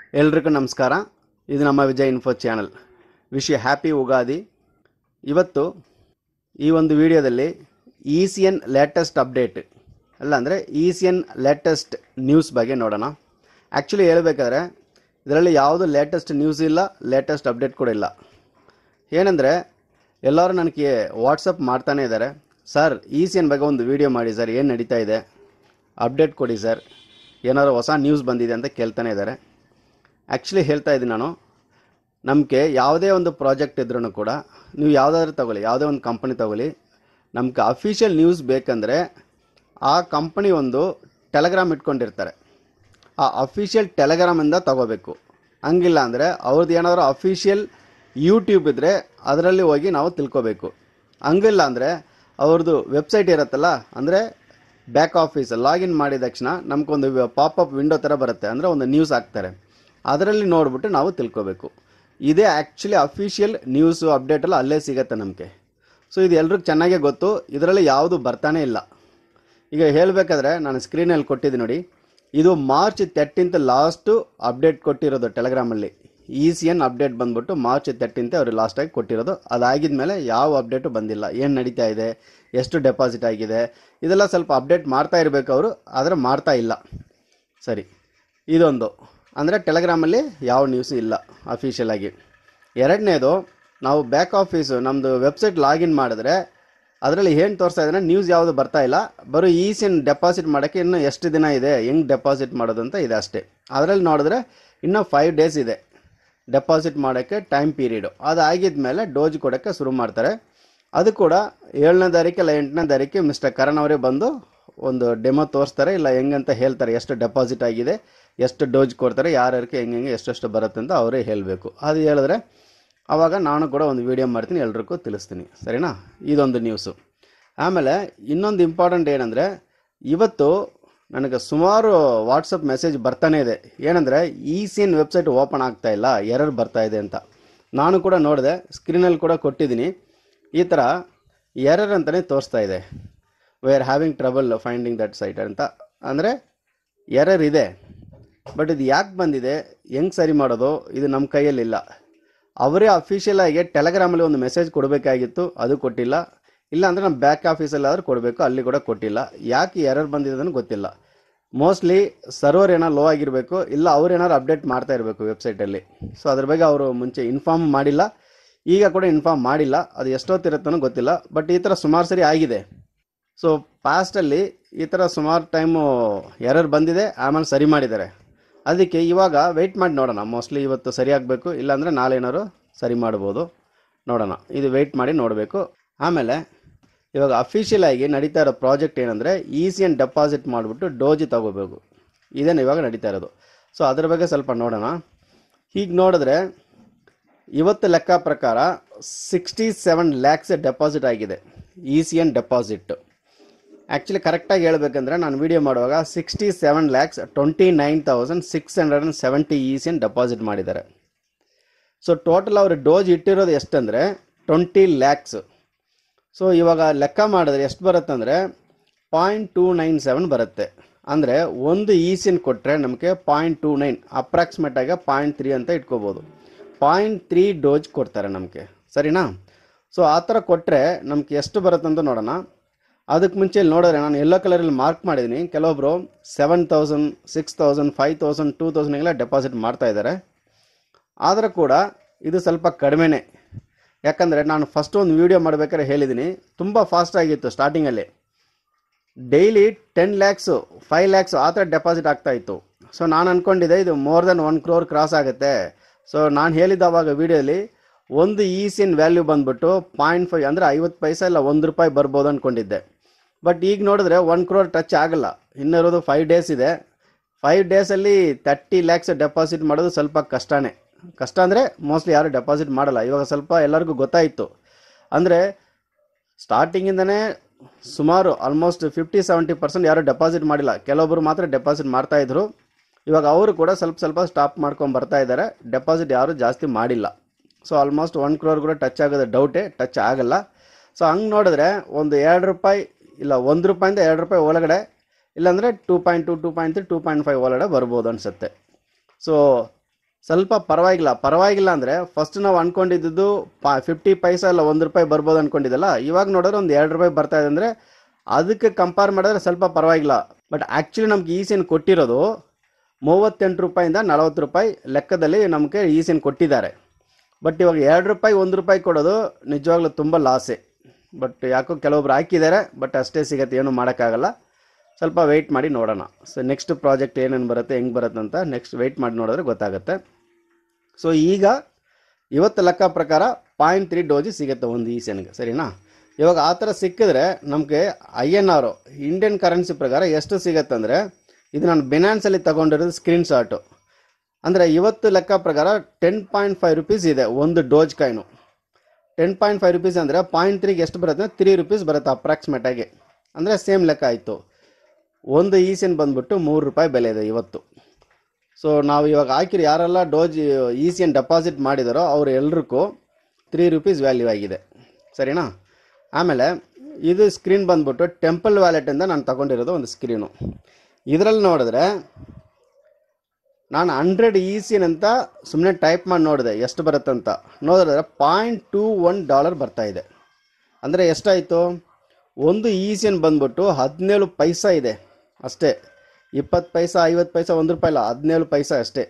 ಎಲ್ರಿಗೂ ನಮಸ್ಕಾರ ಇದು ನಮ್ಮ Vijay info channel wish happy Ugadi ಇವತ್ತು ಈ ಒಂದು ವಿಡಿಯೋದಲ್ಲಿ E C N latest update ಅಲ್ಲ ಅಂದರೆ E C N latest news ಬಗ್ಗೆ ನೋಡೋಣ ಆ್ಯಕ್ಚುಲಿ ಹೇಳಬೇಕಾದ್ರೆ ಇದರಲ್ಲಿ ಯಾವುದು ಲೇಟೆಸ್ಟ್ ನ್ಯೂಸ್ ಇಲ್ಲ ಲೇಟೆಸ್ಟ್ ಅಪ್ಡೇಟ್ ಕೂಡ ಇಲ್ಲ ಏನಂದರೆ ಎಲ್ಲರೂ ನನಗೆ ವಾಟ್ಸಪ್ ಮಾಡ್ತಾನೇ ಇದ್ದಾರೆ ಸರ್ ಇ ಸಿ ಎನ್ ಬಗ್ಗೆ ಒಂದು ವಿಡಿಯೋ ಮಾಡಿ ಸರ್ ಏನು ನಡೀತಾ ಇದೆ ಅಪ್ಡೇಟ್ ಕೊಡಿ ಸರ್ ಏನಾದ್ರು ಹೊಸ ನ್ಯೂಸ್ ಬಂದಿದೆ ಅಂತ ಕೇಳ್ತಾನೆ ಇದ್ದಾರೆ ಆ್ಯಕ್ಚುಲಿ ಹೇಳ್ತಾ ಇದ್ದೀನಿ ನಾನು ನಮಗೆ ಯಾವುದೇ ಒಂದು ಪ್ರಾಜೆಕ್ಟ್ ಇದ್ರೂ ಕೂಡ ನೀವು ಯಾವುದಾದ್ರೂ ತಗೊಳ್ಳಿ ಯಾವುದೇ ಒಂದು ಕಂಪನಿ ತಗೊಳ್ಳಿ ನಮ್ಗೆ ಅಫಿಷಿಯಲ್ ನ್ಯೂಸ್ ಬೇಕಂದರೆ ಆ ಕಂಪನಿ ಒಂದು ಟೆಲಗ್ರಾಮ್ ಇಟ್ಕೊಂಡಿರ್ತಾರೆ ಆ ಅಫಿಷಿಯಲ್ ಟೆಲಗ್ರಾಮಿಂದ ತಗೋಬೇಕು ಹಂಗಿಲ್ಲ ಅಂದರೆ ಅವ್ರದ್ದು ಏನಾದರೂ ಅಫಿಷಿಯಲ್ ಯೂಟ್ಯೂಬ್ ಇದ್ದರೆ ಅದರಲ್ಲಿ ಹೋಗಿ ನಾವು ತಿಳ್ಕೊಬೇಕು ಹಂಗಿಲ್ಲ ಅಂದರೆ ಅವ್ರದ್ದು ವೆಬ್ಸೈಟ್ ಇರುತ್ತಲ್ಲ ಅಂದರೆ ಬ್ಯಾಕ್ ಆಫೀಸ್ ಲಾಗಿನ್ ಮಾಡಿದ ತಕ್ಷಣ ನಮ್ಗೊಂದು ಪಾಪಪ್ ವಿಂಡೋ ಥರ ಬರುತ್ತೆ ಅಂದರೆ ಒಂದು ನ್ಯೂಸ್ ಹಾಕ್ತಾರೆ ಅದರಲ್ಲಿ ನೋಡ್ಬಿಟ್ಟು ನಾವು ತಿಳ್ಕೊಬೇಕು ಇದೇ ಆ್ಯಕ್ಚುಲಿ ಅಫಿಷಿಯಲ್ ನ್ಯೂಸು ಅಪ್ಡೇಟೆಲ್ಲ ಅಲ್ಲೇ ಸಿಗತ್ತೆ ನಮಗೆ ಸೊ ಇದು ಎಲ್ರಿಗೂ ಚೆನ್ನಾಗೇ ಗೊತ್ತು ಇದರಲ್ಲಿ ಯಾವುದು ಬರ್ತಾನೆ ಇಲ್ಲ ಈಗ ಹೇಳಬೇಕಾದ್ರೆ ನಾನು ಸ್ಕ್ರೀನಲ್ಲಿ ಕೊಟ್ಟಿದ್ದೀನಿ ನೋಡಿ ಇದು ಮಾರ್ಚ್ ತರ್ಟೀನ್ತ್ ಲಾಸ್ಟು ಅಪ್ಡೇಟ್ ಕೊಟ್ಟಿರೋದು ಟೆಲಗ್ರಾಮಲ್ಲಿ ಇ ಸಿ ಎನ್ ಅಪ್ಡೇಟ್ ಬಂದ್ಬಿಟ್ಟು ಮಾರ್ಚ್ ತರ್ಟೀನ್ತ್ ಅವರು ಲಾಸ್ಟಾಗಿ ಕೊಟ್ಟಿರೋದು ಅದಾಗಿದ್ಮೇಲೆ ಯಾವ ಅಪ್ಡೇಟು ಬಂದಿಲ್ಲ ಏನು ನಡೀತಾ ಇದೆ ಎಷ್ಟು ಡೆಪಾಸಿಟ್ ಆಗಿದೆ ಇದೆಲ್ಲ ಸ್ವಲ್ಪ ಅಪ್ಡೇಟ್ ಮಾಡ್ತಾ ಇರಬೇಕು ಅವರು ಆದರೆ ಮಾಡ್ತಾ ಇಲ್ಲ ಸರಿ ಇದೊಂದು ಅಂದರೆ ಟೆಲಗ್ರಾಮಲ್ಲಿ ಯಾವ ನ್ಯೂಸು ಇಲ್ಲ ಅಫಿಷಿಯಲ್ ಆಗಿ ಎರಡನೇದು ನಾವು ಬ್ಯಾಕ್ ಆಫೀಸು ನಮ್ಮದು ವೆಬ್ಸೈಟ್ ಲಾಗಿನ್ ಮಾಡಿದ್ರೆ ಅದರಲ್ಲಿ ಏನು ತೋರಿಸ್ತಾ ಇದ್ದಾನೆ ನ್ಯೂಸ್ ಯಾವುದು ಬರ್ತಾ ಇಲ್ಲ ಬರೋ ಈ ಸಿನ್ ಡೆಪಾಸಿಟ್ ಮಾಡೋಕ್ಕೆ ಇನ್ನು ಎಷ್ಟು ದಿನ ಇದೆ ಹೆಂಗೆ ಡೆಪಾಸಿಟ್ ಮಾಡೋದು ಅಂತ ಇದೆ ಅಷ್ಟೇ ಅದರಲ್ಲಿ ನೋಡಿದ್ರೆ ಇನ್ನೂ ಫೈವ್ ಡೇಸ್ ಇದೆ ಡೆಪಾಸಿಟ್ ಮಾಡೋಕ್ಕೆ ಟೈಮ್ ಪೀರಿಯಡು ಅದಾಗಿದ್ಮೇಲೆ ಡೋಜ್ ಕೊಡೋಕ್ಕೆ ಶುರು ಮಾಡ್ತಾರೆ ಅದು ಕೂಡ ಏಳನೇ ತಾರೀಕು ಇಲ್ಲ ಎಂಟನೇ ತಾರೀಕು ಮಿಸ್ಟರ್ ಕರಣ್ ಅವರೇ ಬಂದು ಒಂದು ಡೆಮೋ ತೋರಿಸ್ತಾರೆ ಇಲ್ಲ ಹೆಂಗಂತ ಹೇಳ್ತಾರೆ ಎಷ್ಟು ಡೆಪಾಸಿಟ್ ಆಗಿದೆ ಎಷ್ಟು ಡೋಜ್ ಕೊಡ್ತಾರೆ ಯಾರ್ಯಾರಿಗೆ ಹೆಂಗೆ ಹೆಂಗೆ ಎಷ್ಟೆಷ್ಟು ಬರುತ್ತೆ ಅಂತ ಅವರೇ ಹೇಳಬೇಕು ಅದು ಹೇಳಿದ್ರೆ ಆವಾಗ ನಾನು ಕೂಡ ಒಂದು ವಿಡಿಯೋ ಮಾಡ್ತೀನಿ ಎಲ್ರಿಗೂ ತಿಳಿಸ್ತೀನಿ ಸರಿನಾ ಇದೊಂದು ನ್ಯೂಸು ಆಮೇಲೆ ಇನ್ನೊಂದು ಇಂಪಾರ್ಟೆಂಟ್ ಏನಂದರೆ ಇವತ್ತು ನನಗೆ ಸುಮಾರು ವಾಟ್ಸಪ್ ಮೆಸೇಜ್ ಬರ್ತಾನೆ ಇದೆ ಏನಂದರೆ ಈ ಸಿನ್ ವೆಬ್ಸೈಟ್ ಓಪನ್ ಆಗ್ತಾ ಇಲ್ಲ ಎರರ್ ಬರ್ತಾ ಇದೆ ಅಂತ ನಾನು ಕೂಡ ನೋಡಿದೆ ಸ್ಕ್ರೀನಲ್ಲಿ ಕೂಡ ಕೊಟ್ಟಿದ್ದೀನಿ ಈ ಥರ ಎರರ್ ಅಂತಲೇ ತೋರಿಸ್ತಾ ಇದೆ we are having trouble finding that site ಅಂತ ಅಂದರೆ ಎರರ್ ಇದೆ ಬಟ್ ಇದು ಯಾಕೆ ಬಂದಿದೆ ಹೆಂಗೆ ಸರಿ ಮಾಡೋದು ಇದು ನಮ್ಮ ಕೈಯಲ್ಲಿಲ್ಲ ಅವರೇ ಅಫಿಷಿಯಲ್ ಆಗಿ ಟೆಲಗ್ರಾಮಲ್ಲಿ ಒಂದು ಮೆಸೇಜ್ ಕೊಡಬೇಕಾಗಿತ್ತು ಅದು ಕೊಟ್ಟಿಲ್ಲ ಇಲ್ಲ ಅಂದರೆ ನಮ್ಮ ಬ್ಯಾಕ್ ಆಫೀಸಲ್ಲಾದ್ರೂ ಕೊಡಬೇಕು ಅಲ್ಲಿ ಕೂಡ ಕೊಟ್ಟಿಲ್ಲ ಯಾಕೆ ಎರರ್ ಬಂದಿದೆ ಅನ್ನೋ ಗೊತ್ತಿಲ್ಲ ಮೋಸ್ಟ್ಲಿ ಸರ್ವರ್ ಏನೋ ಲೋ ಆಗಿರಬೇಕು ಇಲ್ಲ ಅವ್ರು ಏನಾದ್ರು ಅಪ್ಡೇಟ್ ಮಾಡ್ತಾ ಇರಬೇಕು ವೆಬ್ಸೈಟಲ್ಲಿ ಸೊ ಅದ್ರ ಬಗ್ಗೆ ಅವರು ಮುಂಚೆ ಇನ್ಫಾರ್ಮ್ ಮಾಡಿಲ್ಲ ಈಗ ಕೂಡ ಇನ್ಫಾರ್ಮ್ ಮಾಡಿಲ್ಲ ಅದು ಎಷ್ಟೊತ್ತಿರುತ್ತನೋ ಗೊತ್ತಿಲ್ಲ ಬಟ್ ಈ ಥರ ಸುಮಾರು ಸರಿ ಆಗಿದೆ ಸೊ ಪಾಸ್ಟಲ್ಲಿ ಈ ಥರ ಸುಮಾರು ಟೈಮು ಎರರ್ ಬಂದಿದೆ ಆಮೇಲೆ ಸರಿ ಮಾಡಿದ್ದಾರೆ ಅದಕ್ಕೆ ಇವಾಗ ವೆಯ್ಟ್ ಮಾಡಿ ನೋಡೋಣ ಮೋಸ್ಟ್ಲಿ ಇವತ್ತು ಸರಿ ಆಗಬೇಕು ಇಲ್ಲಾಂದರೆ ನಾಳೆ ಏನಾದ್ರು ಸರಿ ಮಾಡ್ಬೋದು ನೋಡೋಣ ಇದು ವೆಯ್ಟ್ ಮಾಡಿ ನೋಡಬೇಕು ಆಮೇಲೆ ಇವಾಗ ಅಫಿಷಿಯಲ್ ಆಗಿ ನಡೀತಾ ಇರೋ ಪ್ರಾಜೆಕ್ಟ್ ಏನಂದರೆ ಇ ಸಿ ಎನ್ ಡೆಪಾಸಿಟ್ ಮಾಡಿಬಿಟ್ಟು ಡೋಜಿ ತಗೋಬೇಕು ಇದೇನು ಇವಾಗ ನಡೀತಾ ಇರೋದು ಸೊ ಅದ್ರ ಬಗ್ಗೆ ಸ್ವಲ್ಪ ನೋಡೋಣ ಹೀಗೆ ನೋಡಿದ್ರೆ ಇವತ್ತು ಲೆಕ್ಕ ಪ್ರಕಾರ ಸಿಕ್ಸ್ಟಿ ಸೆವೆನ್ ಲ್ಯಾಕ್ಸ್ ಡೆಪಾಸಿಟ್ ಆಗಿದೆ E C N deposit actually ಕರೆಕ್ಟಾಗಿ ಹೇಳ್ಬೇಕಂದ್ರೆ ನಾನು ವಿಡಿಯೋ ಮಾಡುವಾಗ sixty seven lakhs twenty nine thousand six hundred and seventy E C N deposit ಮಾಡಿದ್ದಾರೆ ಸೊ ಟೋಟಲ್ ಅವರು ಡೋಸ್ ಇಟ್ಟಿರೋದು ಎಷ್ಟಂದರೆ ಟ್ವೆಂಟಿ ಲ್ಯಾಕ್ಸ್ ಸೊ ಇವಾಗ ಲೆಕ್ಕ ಮಾಡಿದ್ರೆ ಎಷ್ಟು ಬರುತ್ತೆ ಅಂದರೆ ಪಾಯಿಂಟ್ ಟೂ ನೈನ್ ಸೆವೆನ್ ಬರುತ್ತೆ ಅಂದರೆ ಒಂದು ಇ ಸಿನ್ ಕೊಟ್ಟರೆ ನಮಗೆ ಪಾಯಿಂಟ್ ಟೂ ನೈನ್ ಅಪ್ರಾಕ್ಸಿಮೇಟಾಗಿ ಪಾಯಿಂಟ್ ತ್ರೀ ಅಂತ ಇಟ್ಕೋಬೋದು ಪಾಯಿಂಟ್ ತ್ರೀ ಡೋಸ್ ಕೊಡ್ತಾರೆ ನಮಗೆ ಸರಿನಾ ಸೊ ಆ ಥರ ಕೊಟ್ಟರೆ ನಮ್ಗೆ ಎಷ್ಟು ಬರುತ್ತೆ ಅಂತ ನೋಡೋಣ ಅದಕ್ಕೆ ಮುಂಚೆ ಇಲ್ಲಿ ನೋಡಿದ್ರೆ ನಾನು ಎಲ್ಲೋ ಕಲರಲ್ಲಿ ಮಾರ್ಕ್ ಮಾಡಿದ್ದೀನಿ ಕೆಲವೊಬ್ಬರು seven thousand six thousand five thousand two ತೌಸಂಡ್ಗೆಲ್ಲ ಡೆಪಾಸಿಟ್ ಮಾಡ್ತಾ ಇದ್ದಾರೆ ಆದರೂ ಕೂಡ ಇದು ಸ್ವಲ್ಪ ಕಡಿಮೆನೇ ಯಾಕಂದರೆ ನಾನು ಫಸ್ಟ್ ಒಂದು ವೀಡಿಯೋ ಮಾಡಬೇಕಾದ್ರೆ ಹೇಳಿದ್ದೀನಿ ತುಂಬ ಫಾಸ್ಟ್ ಆಗಿತ್ತು ಸ್ಟಾರ್ಟಿಂಗಲ್ಲಿ daily ten lakhs five lakhs ಆ ಥರ ಡೆಪಾಸಿಟ್ ಆಗ್ತಾ ಇತ್ತು ಸೊ ನಾನು ಅಂದ್ಕೊಂಡಿದ್ದೆ ಇದು more than one crore cross ಆಗುತ್ತೆ ಸೊ ನಾನು ಹೇಳಿದ್ದ ಅವಾಗ ವೀಡಿಯೋಲಿ ಒಂದು ಈ ಸಿನ್ ವ್ಯಾಲ್ಯೂ ಬಂದ್ಬಿಟ್ಟು ಪಾಯಿಂಟ್ ಫೈವ್ ಅಂದರೆ ಐವತ್ತು ಪೈಸೆ ಇಲ್ಲ ಒಂದು ರೂಪಾಯಿ ಬರ್ಬೋದು ಅಂದ್ಕೊಂಡಿದ್ದೆ ಬಟ್ ಈಗ ನೋಡಿದ್ರೆ ಒನ್ ಕ್ರೋರ್ ಟಚ್ ಆಗಲ್ಲ ಇನ್ನಿರೋದು ಫೈವ್ ಡೇಸ್ ಇದೆ ಫೈವ್ ಡೇಸಲ್ಲಿ ತರ್ಟಿ ಲ್ಯಾಕ್ಸ್ ಡೆಪಾಸಿಟ್ ಮಾಡೋದು ಸ್ವಲ್ಪ ಕಷ್ಟನೇ ಕಷ್ಟ ಅಂದರೆ ಮೋಸ್ಟ್ಲಿ ಯಾರು ಡೆಪಾಸಿಟ್ ಮಾಡಲ್ಲ ಇವಾಗ ಸ್ವಲ್ಪ ಎಲ್ಲರಿಗೂ ಗೊತ್ತಾಯಿತು ಅಂದರೆ ಸ್ಟಾರ್ಟಿಂಗಿಂದನೇ ಸುಮಾರು ಆಲ್ಮೋಸ್ಟ್ ಫಿಫ್ಟಿ ಸೆವೆಂಟಿ ಪರ್ಸೆಂಟ್ ಯಾರು ಡೆಪಾಸಿಟ್ ಮಾಡಿಲ್ಲ ಕೆಲವೊಬ್ಬರು ಮಾತ್ರ ಡೆಪಾಸಿಟ್ ಮಾಡ್ತಾ ಇದ್ರು ಇವಾಗ ಅವರು ಕೂಡ ಸ್ವಲ್ಪ ಸ್ವಲ್ಪ ಸ್ಟಾಪ್ ಮಾಡ್ಕೊಂಡು ಬರ್ತಾ ಇದ್ದಾರೆ ಡೆಪಾಸಿಟ್ ಯಾರು ಜಾಸ್ತಿ ಮಾಡಿಲ್ಲ ಸೊ ಆಲ್ಮೋಸ್ಟ್ ಒನ್ ಕ್ರೋರ್ ಕೂಡ ಟಚ್ ಆಗೋದು ಡೌಟೇ ಟಚ್ ಆಗಲ್ಲ ಸೊ ಹಂಗೆ ನೋಡಿದ್ರೆ ಒಂದು ಎರಡು ರೂಪಾಯಿ ಇಲ್ಲ ಒಂದು ರೂಪಾಯಿಂದ ಎರಡು ರೂಪಾಯಿ ಒಳಗಡೆ ಇಲ್ಲಾಂದರೆ two point two two point three two point five ಒಳಗಡೆ ಬರ್ಬೋದು ಅನಿಸುತ್ತೆ ಸೊ ಸ್ವಲ್ಪ ಪರವಾಗಿಲ್ಲ ಪರವಾಗಿಲ್ಲ ಅಂದರೆ ಫಸ್ಟ್ ನಾವು ಅನ್ಕೊಂಡಿದ್ದು ಪಾ ಫಿಫ್ಟಿ ಪೈಸಾ ಇಲ್ಲ ಒಂದು ರೂಪಾಯಿ ಬರ್ಬೋದು ಅನ್ಕೊಂಡಿದ್ದಲ್ಲ ಇವಾಗ ನೋಡಿದ್ರೆ ಒಂದು ಎರಡು ರೂಪಾಯಿ ಬರ್ತಾ ಇದೆ ಅಂದರೆ ಅದಕ್ಕೆ ಕಂಪೇರ್ ಮಾಡಿದ್ರೆ ಸ್ವಲ್ಪ ಪರವಾಗಿಲ್ಲ ಬಟ್ ಆ್ಯಕ್ಚುಲಿ ನಮ್ಗೆ ಈ ಸಿನ್ ಕೊಟ್ಟಿರೋದು ಮೂವತ್ತೆಂಟು ರೂಪಾಯಿಂದ ನಲವತ್ತು ರೂಪಾಯಿ ಲೆಕ್ಕದಲ್ಲಿ ನಮಗೆ ಈ ಸಿನ್ ಕೊಟ್ಟಿದ್ದಾರೆ ಬಟ್ ಇವಾಗ ಎರಡು ರೂಪಾಯಿ ಒಂದು ರೂಪಾಯಿ ಕೊಡೋದು ನಿಜವಾಗ್ಲೂ ತುಂಬ ಲಾಸೆ ಬಟ್ ಯಾಕೋ ಕೆಲವೊಬ್ರು ಹಾಕಿದ್ದಾರೆ ಬಟ್ ಅಷ್ಟೇ ಸಿಗತ್ತೆ ಏನು ಮಾಡೋಕ್ಕಾಗಲ್ಲ ಸ್ವಲ್ಪ ವೆಯ್ಟ್ ಮಾಡಿ ನೋಡೋಣ ಸೊ ನೆಕ್ಸ್ಟ್ ಪ್ರಾಜೆಕ್ಟ್ ಏನೇನು ಬರುತ್ತೆ ಹೆಂಗೆ ಬರುತ್ತೆ ಅಂತ ನೆಕ್ಸ್ಟ್ ವೆಯ್ಟ್ ಮಾಡಿ ನೋಡಿದ್ರೆ ಗೊತ್ತಾಗುತ್ತೆ ಸೊ ಈಗ ಇವತ್ತು ಲೆಕ್ಕ ಪ್ರಕಾರ ಪಾಯಿಂಟ್ ತ್ರೀ ಡೋಜಿ ಸಿಗುತ್ತೆ ಒಂದು ಈ ಸೆನ್ಗೆ ಸರಿನಾ ಇವಾಗ ಆ ಥರ ಸಿಕ್ಕಿದ್ರೆ ನಮಗೆ I N R Indian currency ಪ್ರಕಾರ ಎಷ್ಟು ಸಿಗತ್ತೆ ಅಂದರೆ ಇದು ನಾನು ಬಿನಾನ್ಸಲ್ಲಿ ತಗೊಂಡಿರೋದು ಸ್ಕ್ರೀನ್ ಶಾಟು ಅಂದರೆ ಇವತ್ತು ಲೆಕ್ಕ ಪ್ರಕಾರ ಟೆನ್ ಪಾಯಿಂಟ್ ಫೈವ್ ರುಪೀಸ್ ಇದೆ ಒಂದು doge coin ten point five rupees ಅಂದರೆ ಪಾಯಿಂಟ್ ತ್ರೀಗೆ ಎಷ್ಟು ಬರುತ್ತೆ ತ್ರೀ ರುಪೀಸ್ ಬರುತ್ತೆ ಅಪ್ರಾಕ್ಸಿಮೇಟಾಗಿ ಅಂದರೆ ಸೇಮ್ ಲೆಕ್ಕ ಆಯಿತು ಒಂದು ಈಸಿನ್ ಬಂದ್ಬಿಟ್ಟು ಮೂರು ರೂಪಾಯಿ ಬೆಲೆ ಇದೆ ಇವತ್ತು ಸೊ ನಾವು ಇವಾಗ ಹಾಕಿರೋ ಯಾರೆಲ್ಲ ಡೋಜ್ ಈಸಿಯನ್ ಡೆಪಾಸಿಟ್ ಮಾಡಿದಾರೋ ಅವ್ರು ಎಲ್ರಿಗೂ ತ್ರೀ ರುಪೀಸ್ ವ್ಯಾಲ್ಯೂ ಆಗಿದೆ ಸರಿನಾ ಆಮೇಲೆ ಇದು ಸ್ಕ್ರೀನ್ ಬಂದ್ಬಿಟ್ಟು ಟೆಂಪಲ್ ವ್ಯಾಲೆಟಿಂದ ನಾನು ತಗೊಂಡಿರೋದು ಒಂದು ಸ್ಕ್ರೀನು ಇದರಲ್ಲಿ ನೋಡಿದ್ರೆ ನಾನು ಹಂಡ್ರೆಡ್ ಈಸಿನ್ ಅಂತ ಸುಮ್ಮನೆ ಟೈಪ್ ಮಾಡಿ ನೋಡಿದೆ ಎಷ್ಟು ಬರುತ್ತಂತ ನೋಡಿದ್ರೆ ಪಾಯಿಂಟ್ ಟೂ ಒನ್ ಡಾಲರ್ ಬರ್ತಾ ಇದೆ ಅಂದರೆ ಎಷ್ಟಾಯಿತು ಒಂದು ಈಸಿಯನ್ ಬಂದ್ಬಿಟ್ಟು ಹದಿನೇಳು ಪೈಸಾ ಇದೆ ಅಷ್ಟೇ ಇಪ್ಪತ್ತು ಪೈಸಾ ಐವತ್ತು ಪೈಸಾ ಒಂದು ರೂಪಾಯಿ ಇಲ್ಲ ಹದಿನೇಳು ಪೈಸಾ ಅಷ್ಟೇ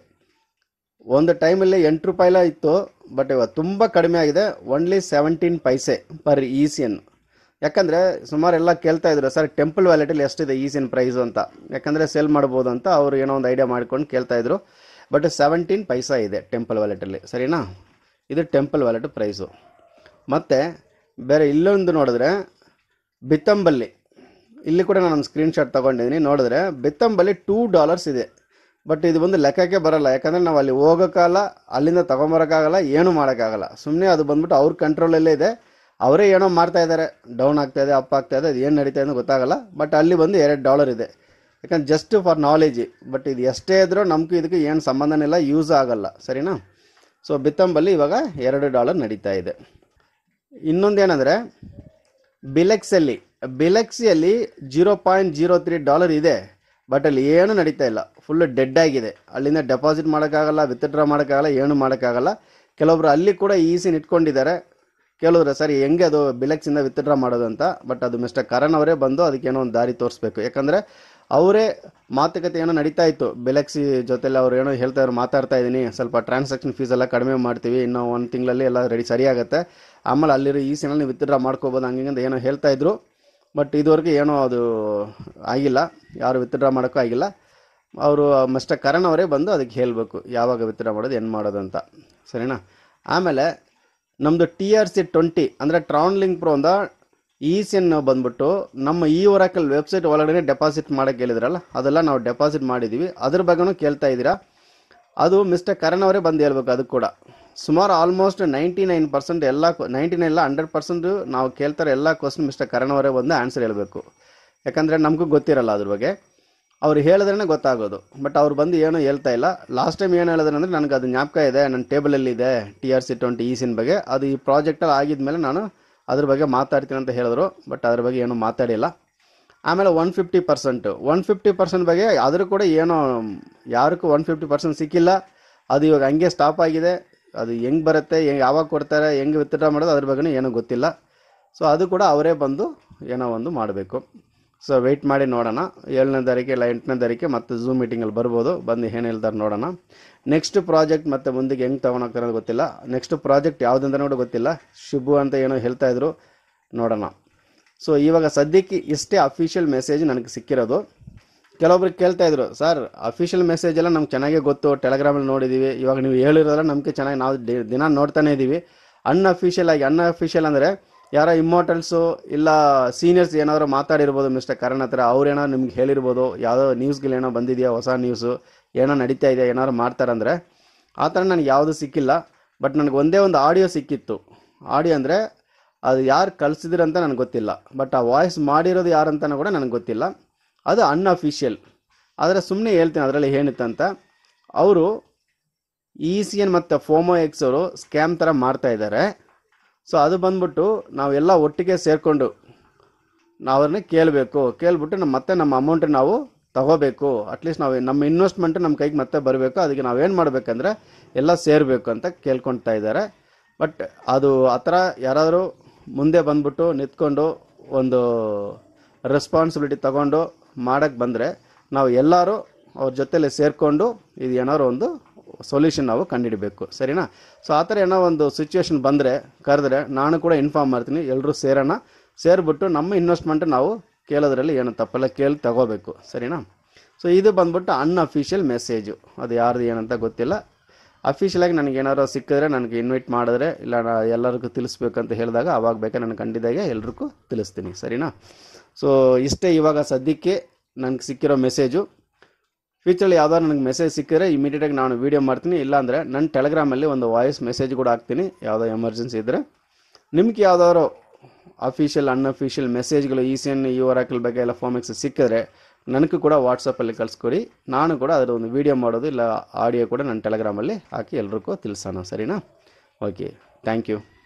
ಒಂದು ಟೈಮಲ್ಲಿ ಎಂಟು ರೂಪಾಯಿಲ ಇತ್ತು ಬಟ್ ಇವಾಗ ತುಂಬ ಕಡಿಮೆ ಆಗಿದೆ only seventeen paise per ECN ಯಾಕಂದರೆ ಸುಮಾರು ಎಲ್ಲ ಕೇಳ್ತಾ ಇದ್ರು ಸರ್ ಟೆಂಪಲ್ ವ್ಯಾಲೆಟಲ್ಲಿ ಎಷ್ಟಿದೆ ಈಸಿಯನ್ ಪ್ರೈಸು ಅಂತ ಯಾಕಂದರೆ ಸೇಲ್ ಮಾಡ್ಬೋದು ಅಂತ ಅವರು ಏನೋ ಒಂದು ಐಡಿಯಾ ಮಾಡ್ಕೊಂಡು ಕೇಳ್ತಾ ಇದ್ರು ಬಟ್ ಸೆವೆಂಟೀನ್ ಪೈಸಾ ಇದೆ ಟೆಂಪಲ್ ವ್ಯಾಲೆಟಲ್ಲಿ ಸರಿನಾ ಇದು ಟೆಂಪಲ್ ವ್ಯಾಲೆಟ್ ಪ್ರೈಸು ಮತ್ತು ಬೇರೆ ಇಲ್ಲೊಂದು ನೋಡಿದ್ರೆ ಬಿತ್ತಂಬಲ್ಲಿ ಇಲ್ಲಿ ಕೂಡ ನಾನು ಸ್ಕ್ರೀನ್ ಶಾಟ್ ತೊಗೊಂಡಿದ್ದೀನಿ ನೋಡಿದ್ರೆ ಬೆತ್ತಂಬಲ್ಲಿ ಟೂ ಡಾಲರ್ಸ್ ಇದೆ ಬಟ್ ಇದು ಒಂದು ಲೆಕ್ಕಕ್ಕೆ ಬರಲ್ಲ ಯಾಕಂದರೆ ನಾವು ಅಲ್ಲಿ ಹೋಗೋಕ್ಕಾಗಲ್ಲ ಅಲ್ಲಿಂದ ತೊಗೊಂಬರೋಕ್ಕಾಗಲ್ಲ ಏನೂ ಮಾಡೋಕ್ಕಾಗಲ್ಲ ಸುಮ್ಮನೆ ಅದು ಬಂದ್ಬಿಟ್ಟು ಅವ್ರ ಕಂಟ್ರೋಲಲ್ಲೇ ಇದೆ ಅವರೇ ಏನೋ ಮಾಡ್ತಾ ಇದ್ದಾರೆ ಡೌನ್ ಆಗ್ತಾ ಇದೆ ಅಪ್ ಆಗ್ತಾ ಇದೆ ಅದು ಏನು ನಡೀತಾ ಇದೆ ಗೊತ್ತಾಗಲ್ಲ ಬಟ್ ಅಲ್ಲಿ ಬಂದು ಎರಡು ಡಾಲರ್ ಇದೆ ಯಾಕಂದ್ರೆ ಜಸ್ಟ್ ಫಾರ್ ನಾಲೆಜ್ ಬಟ್ ಇದು ಎಷ್ಟೇ ಇದ್ರೂ ನಮಗೂ ಇದಕ್ಕೆ ಏನು ಸಂಬಂಧನೇ ಇಲ್ಲ ಯೂಸ್ ಆಗಲ್ಲ ಸರಿನಾ ಸೊ ಬಿತ್ತಂಬಲ್ಲಿ ಇವಾಗ ಎರಡು ಡಾಲರ್ ನಡೀತಾ ಇದೆ ಇನ್ನೊಂದೇನೆಂದರೆ ಬಿಲೆಕ್ಸಲ್ಲಿ ಬಿಲೆಕ್ಸಿಯಲ್ಲಿ zero point zero three dollar ಇದೆ ಬಟ್ ಅಲ್ಲಿ ಏನು ನಡೀತಾ ಇಲ್ಲ ಫುಲ್ ಡೆಡ್ ಆಗಿದೆ ಅಲ್ಲಿಂದ ಡೆಪಾಸಿಟ್ ಮಾಡೋಕ್ಕಾಗಲ್ಲ ವಿತ್ಡ್ರಾ ಮಾಡೋಕ್ಕಾಗಲ್ಲ ಏನು ಮಾಡೋಕ್ಕಾಗಲ್ಲ ಕೆಲವೊಬ್ರು ಅಲ್ಲಿ ಕೂಡ ಈಸಿನ ಇಟ್ಕೊಂಡಿದ್ದಾರೆ ಕೇಳಿದ್ರೆ ಸರಿ ಹೆಂಗೆ ಅದು ಬಿಲೆಕ್ಸಿಂದ ವಿತ್ಡ್ರಾ ಮಾಡೋದು ಅಂತ ಬಟ್ ಅದು ಮಿಸ್ಟರ್ ಕರಣ್ ಅವರೇ ಬಂದು ಅದಕ್ಕೇನೋ ಒಂದು ದಾರಿ ತೋರಿಸ್ಬೇಕು ಯಾಕಂದರೆ ಅವರೇ ಮಾತುಕತೆ ಏನೋ ನಡೀತಾ ಇತ್ತು ಬೆಲೆಕ್ಸಿ ಜೊತೆಲಿ ಅವ್ರು ಏನೋ ಹೇಳ್ತಾ ಇದ್ರು ಮಾತಾಡ್ತಾ ಇದ್ದೀನಿ ಸ್ವಲ್ಪ ಟ್ರಾನ್ಸಾಕ್ಷನ್ ಫೀಸ್ ಎಲ್ಲ ಕಡಿಮೆ ಮಾಡ್ತೀವಿ ಇನ್ನೂ ಒಂದು ತಿಂಗಳಲ್ಲಿ ಎಲ್ಲ ರೆಡಿ ಸರಿಯಾಗುತ್ತೆ ಆಮೇಲೆ ಅಲ್ಲಿರೋ ಈ ಸಿನಲ್ಲಿ ನೀವು ವಿತ್ಡ್ರಾ ಮಾಡ್ಕೋಬೋದು ಹಂಗೆ ಅಂತ ಏನೋ ಹೇಳ್ತಾ ಇದ್ರು ಬಟ್ ಇದುವರೆಗೆ ಏನೋ ಅದು ಆಗಿಲ್ಲ ಯಾರು ವಿತ್ಡ್ರಾ ಮಾಡೋಕ್ಕೂ ಆಗಿಲ್ಲ ಅವರು ಮಿಸ್ಟರ್ ಕರಣ್ ಅವರೇ ಬಂದು ಅದಕ್ಕೆ ಹೇಳಬೇಕು ಯಾವಾಗ ವಿತ್ಡ್ರಾ ಮಾಡೋದು ಏನು ಮಾಡೋದು ಅಂತ ಸರಿನಾ ಆಮೇಲೆ ನಮ್ಮದು ಟಿ ಆರ್ ಸಿ ಟ್ವೆಂಟಿ ಅಂದರೆ ಟ್ರಾನ್ಲಿಂಕ್ ಪ್ರೋ ಅಂದ ಈ ಸಿನ್ ಬಂದ್ಬಿಟ್ಟು ನಮ್ಮ ಈ ಒರಾಕಲ್ ವೆಬ್ಸೈಟ್ ಒಳಗಡೆ ಡೆಪಾಸಿಟ್ ಮಾಡೋಕ್ಕೆ ಹೇಳಿದ್ರಲ್ಲ ಅದೆಲ್ಲ ನಾವು ಡೆಪಾಸಿಟ್ ಮಾಡಿದ್ದೀವಿ ಅದ್ರ ಬಗ್ಗೆನೂ ಕೇಳ್ತಾ ಇದ್ದೀರಾ ಅದು ಮಿಸ್ಟರ್ ಕರಣ್ ಅವರೇ ಬಂದು ಹೇಳ್ಬೇಕು ಅದು ಕೂಡ ಸುಮಾರು ಆಲ್ಮೋಸ್ಟ್ ನೈಂಟಿ ನೈನ್ ಪರ್ಸೆಂಟ್ ಎಲ್ಲ ನೈಂಟಿ ನೈನ್ ಇಲ್ಲ ಹಂಡ್ರೆಡ್ ಪರ್ಸೆಂಟ್ ನಾವು ಕೇಳ್ತಾರೆ ಎಲ್ಲ ಕ್ವಶನ್ ಮಿಸ್ಟರ್ ಕರಣ್ ಅವರೇ ಬಂದು ಆನ್ಸರ್ ಹೇಳಬೇಕು ಯಾಕಂದರೆ ನಮಗೂ ಗೊತ್ತಿರಲ್ಲ ಅದ್ರ ಬಗ್ಗೆ ಅವ್ರು ಹೇಳಿದ್ರೇ ಗೊತ್ತಾಗೋದು ಬಟ್ ಅವ್ರು ಬಂದು ಏನೂ ಹೇಳ್ತಾ ಇಲ್ಲ ಲಾಸ್ಟ್ ಟೈಮ್ ಏನು ಹೇಳಿದ್ರೆ ಅಂದರೆ ನನಗೆ ಅದು ಜ್ಞಾಪಕ ಇದೆ ನನ್ನ ಟೇಬಲಲ್ಲಿ ಇದೆ ಟಿ ಆರ್ ಸಿ ಟ್ವೆಂಟಿ ಈ ಸಿನ್ ಬಗ್ಗೆ ಅದು ಈ ಪ್ರಾಜೆಕ್ಟಲ್ಲಿ ಆಗಿದ್ಮೇಲೆ ನಾನು ಅದ್ರ ಬಗ್ಗೆ ಮಾತಾಡ್ತೀನಿ ಅಂತ ಹೇಳಿದ್ರು ಬಟ್ ಅದ್ರ ಬಗ್ಗೆ ಏನೂ ಮಾತಾಡಿಲ್ಲ ಆಮೇಲೆ one fifty percent one fifty percent ಬಗ್ಗೆ ಆದರೂ ಕೂಡ ಏನೋ ಯಾರಿಗೂ ಒನ್ ಫಿಫ್ಟಿ ಪರ್ಸೆಂಟ್ ಸಿಕ್ಕಿಲ್ಲ ಅದು ಇವಾಗ ಹಂಗೆ ಸ್ಟಾಪ್ ಆಗಿದೆ ಅದು ಹೆಂಗೆ ಬರುತ್ತೆ ಹೆಂಗೆ ಯಾವಾಗ ಕೊಡ್ತಾರೆ ಹೆಂಗೆ ವಿತ್ಡ್ರಾ ಮಾಡೋದು ಅದ್ರ ಬಗ್ಗೆನೂ ಏನೂ ಗೊತ್ತಿಲ್ಲ ಸೊ ಅದು ಕೂಡ ಅವರೇ ಬಂದು ಏನೋ ಒಂದು ಮಾಡಬೇಕು ಸೊ ವೆಯ್ಟ್ ಮಾಡಿ ನೋಡೋಣ ಏಳನೇ ತಾರೀಕು ಇಲ್ಲ ಎಂಟನೇ ತಾರೀಕು ಮತ್ತೆ ಝೂಮ್ ಮೀಟಿಂಗಲ್ಲಿ ಬರ್ಬೋದು ಬಂದು ಏನು ಹೇಳ್ತಾರೆ ನೋಡೋಣ ನೆಕ್ಸ್ಟ್ ಪ್ರಾಜೆಕ್ಟ್ ಮತ್ತೆ ಮುಂದಕ್ಕೆ ಹೆಂಗೆ ತೊಗೊಂಡೋಗ್ತಾರೆ ಅನ್ನೋದು ಗೊತ್ತಿಲ್ಲ ನೆಕ್ಸ್ಟ್ ಪ್ರಾಜೆಕ್ಟ್ ಯಾವುದಂತ ಕೂಡ ಗೊತ್ತಿಲ್ಲ ಶುಭು ಅಂತ ಏನೋ ಹೇಳ್ತಾ ಇದ್ರು ನೋಡೋಣ ಸೊ ಇವಾಗ ಸದ್ಯಕ್ಕೆ ಇಷ್ಟೇ ಅಫಿಷಿಯಲ್ ಮೆಸೇಜ್ ನನಗೆ ಸಿಕ್ಕಿರೋದು ಕೆಲವೊಬ್ರು ಕೇಳ್ತಾ ಇದ್ರು ಸರ್ ಅಫಿಷಿಯಲ್ ಮೆಸೇಜ್ ಎಲ್ಲ ನಮ್ಗೆ ಚೆನ್ನಾಗೇ ಗೊತ್ತು ಟೆಲಗ್ರಾಮಲ್ಲಿ ನೋಡಿದ್ದೀವಿ ಇವಾಗ ನೀವು ಹೇಳಿರೋದಲ್ಲ ನಮಗೆ ಚೆನ್ನಾಗಿ ನಾವು ದಿ- ದಿನ ನೋಡ್ತಾನೆ ಇದ್ದೀವಿ ಅನ್ಅಫಿಷಿಯಲ್ ಆಗಿ ಅನ್ಅಫಿಷಿಯಲ್ ಅಂದರೆ ಯಾರೋ ಇಮ್ಮೋಟಲ್ಸು ಇಲ್ಲ ಸೀನಿಯರ್ಸ್ ಏನಾದ್ರು ಮಾತಾಡಿರ್ಬೋದು ಮಿಸ್ಟರ್ ಕರಣ್ ಹತ್ರ ಅವ್ರೇನೋ ನಿಮ್ಗೆ ಹೇಳಿರ್ಬೋದು ಯಾವುದೋ ನ್ಯೂಸ್ಗಳೇನೋ ಬಂದಿದೆಯಾ ಹೊಸ ನ್ಯೂಸು ಏನೋ ನಡೀತಾ ಇದೆ ಏನಾದ್ರು ಮಾಡ್ತಾರಂದ್ರೆ ಆ ಥರ ನನಗೆ ಯಾವುದು ಸಿಕ್ಕಿಲ್ಲ ಬಟ್ ನನಗೆ ಒಂದೇ ಒಂದು ಆಡಿಯೋ ಸಿಕ್ಕಿತ್ತು ಆಡಿಯೋ ಅಂದರೆ ಅದು ಯಾರು ಕಳಿಸಿದ್ರಂತ ನನಗೆ ಗೊತ್ತಿಲ್ಲ ಬಟ್ ಆ ವಾಯ್ಸ್ ಮಾಡಿರೋದು ಯಾರು ಅಂತಲೂ ಕೂಡ ನನಗೆ ಗೊತ್ತಿಲ್ಲ ಅದು ಅನ್ಅಫಿಷಿಯಲ್ ಆದರೆ ಸುಮ್ಮನೆ ಹೇಳ್ತೀನಿ ಅದರಲ್ಲಿ ಏನಿತ್ತಂತ ಅವರು ಇ ಸಿ ಎನ್ ಮತ್ತು ಫೋಮೋ ಎಕ್ಸ್ ಅವರು ಸ್ಕ್ಯಾಮ್ ಥರ ಮಾಡ್ತಾ ಇದ್ದಾರೆ ಸೊ ಅದು ಬಂದ್ಬಿಟ್ಟು ನಾವೆಲ್ಲ ಒಟ್ಟಿಗೆ ಸೇರಿಕೊಂಡು ನಾವು ಅವ್ರನ್ನ ಕೇಳಬೇಕು ಕೇಳ್ಬಿಟ್ಟು ನಮ್ಮ ಮತ್ತೆ ನಮ್ಮ ಅಮೌಂಟ್ ನಾವು ತಗೋಬೇಕು ಅಟ್ಲೀಸ್ಟ್ ನಾವು ನಮ್ಮ ಇನ್ವೆಸ್ಟ್ಮೆಂಟ್ ನಮ್ಮ ಕೈಗೆ ಮತ್ತೆ ಬರಬೇಕು ಅದಕ್ಕೆ ನಾವೇನು ಮಾಡಬೇಕಂದ್ರೆ ಎಲ್ಲ ಸೇರಬೇಕು ಅಂತ ಕೇಳ್ಕೊಳ್ತಾ ಇದ್ದಾರೆ ಬಟ್ ಅದು ಆ ಥರ ಯಾರಾದರೂ ಮುಂದೆ ಬಂದ್ಬಿಟ್ಟು ನಿಂತ್ಕೊಂಡು ಒಂದು ರೆಸ್ಪಾನ್ಸಿಬಿಲಿಟಿ ತಗೊಂಡು ಮಾಡಕ್ಕೆ ಬಂದರೆ ನಾವು ಎಲ್ಲರೂ ಅವ್ರ ಜೊತೆಲಿ ಸೇರಿಕೊಂಡು ಇದು ಏನಾದ್ರು ಒಂದು ಸೊಲ್ಯೂಷನ್ ನಾವು ಕಂಡುಹಿಡಬೇಕು ಸರಿನಾ ಸೊ ಆ ಥರ ಏನೋ ಒಂದು ಸಿಚುವೇಶನ್ ಬಂದರೆ ಕರೆದ್ರೆ ನಾನು ಕೂಡ ಇನ್ಫಾರ್ಮ್ ಮಾಡ್ತೀನಿ ಎಲ್ಲರೂ ಸೇರೋಣ ಸೇರಿಬಿಟ್ಟು ನಮ್ಮ ಇನ್ವೆಸ್ಟ್ಮೆಂಟ್ ನಾವು ಕೇಳೋದ್ರಲ್ಲಿ ಏನು ತಪ್ಪಲ್ಲ ಕೇಳಿ ತಗೋಬೇಕು ಸರಿನಾ ಸೊ ಇದು ಬಂದ್ಬಿಟ್ಟು ಅನ್ಅಫಿಷಿಯಲ್ ಮೆಸೇಜು ಅದು ಯಾರ್ದು ಏನಂತ ಗೊತ್ತಿಲ್ಲ ಅಫಿಷಿಯಲಾಗಿ ನನಗೆ ಏನಾರು ಸಿಕ್ಕಿದ್ರೆ ನನಗೆ ಇನ್ವೈಟ್ ಮಾಡಿದ್ರೆ ಇಲ್ಲ ನಾ ಎಲ್ಲರಿಗೂ ತಿಳಿಸ್ಬೇಕಂತ ಹೇಳಿದಾಗ ಅವಾಗ ಬೇಕಾದ್ರೆ ನನಗೆ ಕಂಡಿದ್ದಾಗೆ ಎಲ್ರಿಗೂ ತಿಳಿಸ್ತೀನಿ ಸರಿನಾ ಸೊ ಇಷ್ಟೇ ಇವಾಗ ಸದ್ಯಕ್ಕೆ ನನಗೆ ಸಿಕ್ಕಿರೋ ಮೆಸೇಜು ಫ್ಯೂಚರಲ್ಲಿ ಯಾವ್ದಾದ್ರು ನನಗೆ ಮೆಸೇಜ್ ಸಿಕ್ಕಿದ್ರೆ ಇಮಿಡಿಯೇಟಾಗಿ ನಾನು ವೀಡಿಯೋ ಮಾಡ್ತೀನಿ ಇಲ್ಲಾಂದರೆ ನನ್ನ ಟೆಲಿಗ್ರಾಮಲ್ಲಿ ಒಂದು ವಾಯ್ಸ್ ಮೆಸೇಜ್ ಕೂಡ ಹಾಕ್ತೀನಿ ಯಾವುದೋ ಎಮರ್ಜೆನ್ಸಿ ಇದ್ದರೆ ನಿಮ್ಗೆ ಯಾವ್ದಾದ್ರು ಅಫಿಷಿಯಲ್ ಅನ್ಅಫಿಷಿಯಲ್ ಮೆಸೇಜ್ಗಳು ಈ ಸಿ ಎನ್ ಈ ಒರಾಕಲ್ ಬಗ್ಗೆ ಎಲ್ಲ ಫಾರ್ಮೆಕ್ಸ್ ಸಿಕ್ಕಿದ್ರೆ ನನಗೂ ಕೂಡ ವಾಟ್ಸಪ್ಪಲ್ಲಿ ಕಳಿಸ್ಕೊಡಿ ನಾನು ಕೂಡ ಅದರ ಒಂದು ವೀಡಿಯೋ ಮಾಡೋದು ಇಲ್ಲ ಆಡಿಯೋ ಕೂಡ ನನ್ನ ಟೆಲಿಗ್ರಾಮಲ್ಲಿ ಹಾಕಿ ಎಲ್ರಿಗೂ ತಿಳಿಸೋಣ ಸರಿನಾ ಓಕೆ ಥ್ಯಾಂಕ್ ಯು